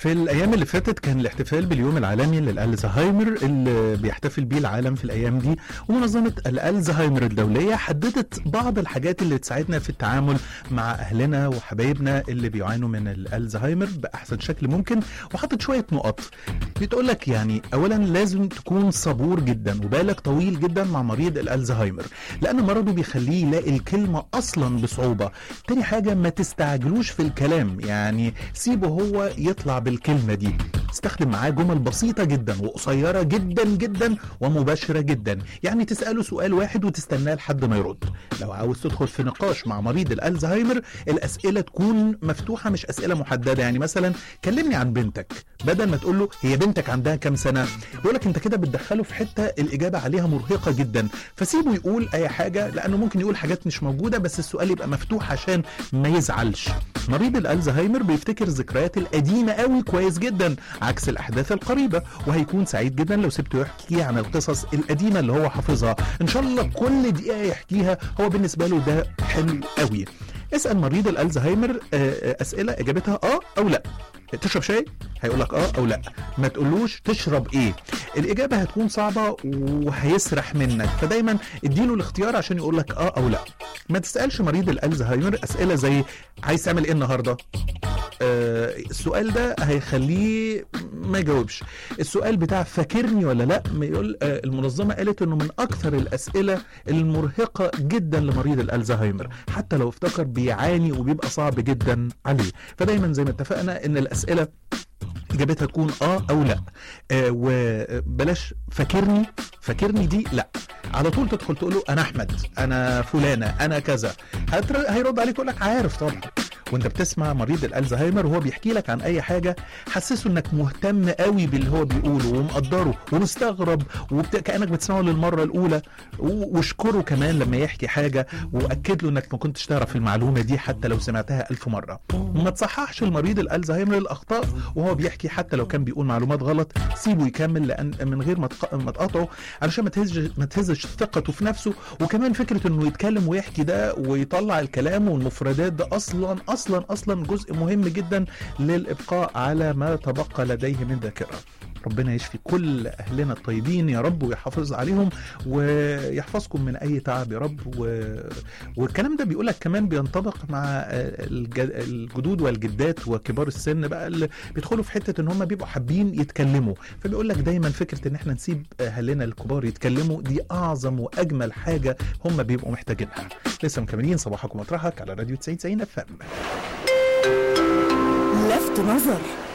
في الايام اللي فاتت كان الاحتفال باليوم العالمي للالزهايمر اللي بيحتفل بيه العالم في الايام دي ومنظمه الالزهايمر الدوليه حددت بعض الحاجات اللي تساعدنا في التعامل مع اهلنا وحبايبنا اللي بيعانوا من الالزهايمر باحسن شكل ممكن وحطت شويه نقط بتقول لك يعني اولا لازم تكون صبور جدا وبالك طويل جدا مع مريض الالزهايمر لان مرضه بيخليه يلاقي الكلمه اصلا بصعوبه تاني حاجه ما تستعجلوش في الكلام يعني سيبه هو يطلع بالكلمه دي استخدم معاه جمل بسيطه جدا وقصيره جدا جدا ومباشره جدا يعني تساله سؤال واحد وتستناه لحد ما يرد لو عاوز تدخل في نقاش مع مريض الالزهايمر الاسئله تكون مفتوحه مش اسئله محدده يعني مثلا كلمني عن بنتك بدل ما تقول له هي بنتك عندها كام سنه يقول لك انت كده بتدخله في حته الاجابه عليها مرهقه جدا فسيبه يقول اي حاجه لانه ممكن يقول حاجات مش موجوده بس السؤال يبقى مفتوح عشان ما يزعلش مريض الالزهايمر بيفتكر الذكريات القديمه قوي كويس جدا عكس الاحداث القريبه وهيكون سعيد جدا لو سبته يحكي عن القصص القديمه اللي هو حافظها ان شاء الله كل دقيقه يحكيها هو بالنسبه له ده حلو قوي اسال مريض الالزهايمر اسئله اجابتها اه او لا تشرب شاي هيقول لك اه او لا ما تقولوش تشرب ايه الاجابه هتكون صعبه وهيسرح منك فدايما اديله الاختيار عشان يقول لك اه او لا ما تسالش مريض الالزهايمر اسئله زي عايز تعمل ايه النهارده آه السؤال ده هيخليه ما يجاوبش السؤال بتاع فاكرني ولا لا يقول آه المنظمه قالت انه من اكثر الاسئله المرهقه جدا لمريض الالزهايمر حتى لو افتكر بيعاني وبيبقى صعب جدا عليه فدايما زي ما اتفقنا ان الاسئله اجابتها تكون اه او لا آه وبلاش فاكرني فاكرني دي لا على طول تدخل تقول له انا احمد انا فلانه انا كذا هيرد عليك يقول لك عارف طبعا وانت بتسمع مريض الالزهايمر وهو بيحكي لك عن اي حاجه حسسه انك مهتم قوي باللي هو بيقوله ومقدره ومستغرب وكانك بتسمعه للمره الاولى واشكره كمان لما يحكي حاجه واكد له انك ما كنتش تعرف المعلومه دي حتى لو سمعتها ألف مره ما تصححش المريض الالزهايمر الاخطاء وهو بيحكي حتى لو كان بيقول معلومات غلط سيبه يكمل لان من غير ما ما تقاطعه علشان ما تهزش ما تهزش ثقته في نفسه وكمان فكره انه يتكلم ويحكي ده ويطلع الكلام والمفردات ده اصلا اصلا اصلا جزء مهم جدا للابقاء على ما تبقى لديه من ذاكره ربنا يشفي كل اهلنا الطيبين يا رب ويحافظ عليهم ويحفظكم من اي تعب يا رب و... والكلام ده بيقول لك كمان بينطبق مع الجدود والجدات وكبار السن بقى اللي بيدخلوا في حته ان هم بيبقوا حابين يتكلموا فبيقول لك دايما فكره ان احنا نسيب اهلنا الكبار يتكلموا دي اعظم واجمل حاجه هم بيبقوا محتاجينها لسه مكملين صباحكم مطرحك على راديو 90 90 اف ام لفت نظر